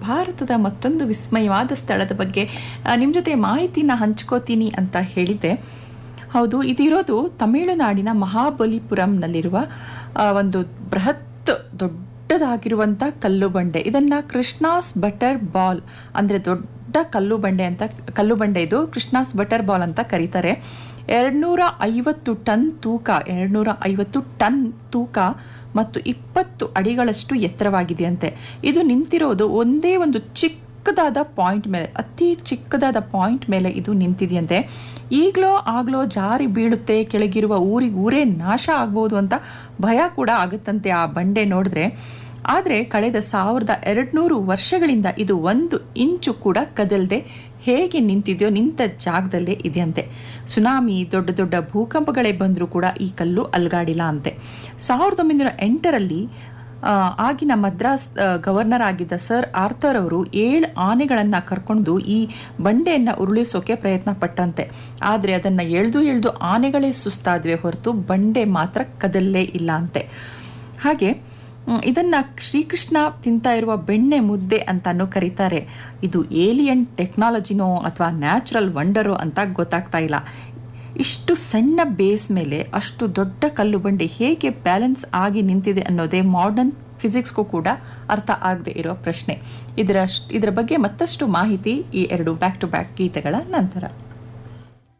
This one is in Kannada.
ಭಾರತದ ಮತ್ತೊಂದು ವಿಸ್ಮಯವಾದ ಸ್ಥಳದ ಬಗ್ಗೆ ನಿಮ್ಮ ಜೊತೆ ಮಾಹಿತಿನ ಹಂಚ್ಕೋತೀನಿ ಅಂತ ಹೇಳಿದ್ದೆ ಹೌದು ಇದಿರೋದು ತಮಿಳುನಾಡಿನ ಮಹಾಬಲಿಪುರಂನಲ್ಲಿರುವ ಆ, ಒಂದು ಬೃಹತ್ ದೊಡ್ಡದಾಗಿರುವಂಥ ಕಲ್ಲು ಬಂಡೆ ಇದನ್ನ ಕೃಷ್ಣಾಸ್ ಬಟರ್ ಬಾಲ್ ಅಂದ್ರೆ ದೊಡ್ಡ ಕಲ್ಲು ಬಂಡೆ ಅಂತ ಕಲ್ಲು ಬಂಡೆ ಇದು ಕೃಷ್ಣಾಸ್ ಬಟರ್ ಬಾಲ್ ಅಂತ ಕರೀತಾರೆ ಎರಡ್ನೂರ ಐವತ್ತು ಟನ್ ತೂಕ ಎರಡ್ನೂರ ಐವತ್ತು ಟನ್ ತೂಕ ಮತ್ತು ಇಪ್ಪತ್ತು ಅಡಿಗಳಷ್ಟು ಎತ್ತರವಾಗಿದೆಯಂತೆ ಇದು ನಿಂತಿರೋದು ಒಂದೇ ಒಂದು ಚಿಕ್ಕದಾದ ಪಾಯಿಂಟ್ ಮೇಲೆ ಅತಿ ಚಿಕ್ಕದಾದ ಪಾಯಿಂಟ್ ಮೇಲೆ ಇದು ನಿಂತಿದೆಯಂತೆ ಈಗಲೋ ಆಗ್ಲೋ ಜಾರಿ ಬೀಳುತ್ತೆ ಕೆಳಗಿರುವ ಊರಿಗೆ ಊರೇ ನಾಶ ಆಗ್ಬೋದು ಅಂತ ಭಯ ಕೂಡ ಆಗುತ್ತಂತೆ ಆ ಬಂಡೆ ನೋಡಿದ್ರೆ ಆದರೆ ಕಳೆದ ಸಾವಿರದ ಎರಡ್ನೂರು ವರ್ಷಗಳಿಂದ ಇದು ಒಂದು ಇಂಚು ಕೂಡ ಕದಲ್ದೆ ಹೇಗೆ ನಿಂತಿದೆಯೋ ನಿಂತ ಜಾಗದಲ್ಲೇ ಇದೆಯಂತೆ ಸುನಾಮಿ ದೊಡ್ಡ ದೊಡ್ಡ ಭೂಕಂಪಗಳೇ ಬಂದರೂ ಕೂಡ ಈ ಕಲ್ಲು ಅಲ್ಗಾಡಿಲ್ಲ ಅಂತೆ ಸಾವಿರದ ಒಂಬೈನೂರ ಎಂಟರಲ್ಲಿ ಆ, ಆಗಿನ ಮದ್ರಾಸ್ ಆ, ಗವರ್ನರ್ ಆಗಿದ್ದ ಸರ್ ಆರ್ಥರ್ ಅವರು ಏಳು ಆನೆಗಳನ್ನು ಕರ್ಕೊಂಡು ಈ ಬಂಡೆಯನ್ನು ಉರುಳಿಸೋಕೆ ಪ್ರಯತ್ನ ಪಟ್ಟಂತೆ ಆದರೆ ಅದನ್ನು ಎಳೆದು ಎಳೆದು ಆನೆಗಳೇ ಸುಸ್ತಾದ್ವೆ ಹೊರತು ಬಂಡೆ ಮಾತ್ರ ಕದಲ್ಲೇ ಇಲ್ಲ ಅಂತೆ ಹಾಗೆ ಮ್, ಇದನ್ನ ಶ್ರೀಕೃಷ್ಣ ತಿಂತಾ ಇರುವ ಬೆಣ್ಣೆ ಮುದ್ದೆ ಅಂತಾನು ಕರೀತಾರೆ ಇದು ಏಲಿಯನ್ ಟೆಕ್ನಾಲಜಿನೋ ಅಥವಾ ನ್ಯಾಚುರಲ್ ವಂಡರೋ ಅಂತ ಗೊತ್ತಾಗ್ತಾ ಇಲ್ಲ ಇಷ್ಟು ಸಣ್ಣ ಬೇಸ್ ಮೇಲೆ ಅಷ್ಟು ದೊಡ್ಡ ಕಲ್ಲು ಬಂಡೆ ಹೇಗೆ ಬ್ಯಾಲೆನ್ಸ್ ಆಗಿ ನಿಂತಿದೆ ಅನ್ನೋದೇ ಮಾಡರ್ನ್ ಫಿಸಿಕ್ಸ್ಗೂ ಕೂಡ ಅರ್ಥ ಆಗದೆ ಇರೋ ಪ್ರಶ್ನೆ ಇದರ ಇದರ ಬಗ್ಗೆ ಮತ್ತಷ್ಟು ಮಾಹಿತಿ ಈ ಎರಡು ಬ್ಯಾಕ್ ಟು ಬ್ಯಾಕ್ ಗೀತೆಗಳ ನಂತರ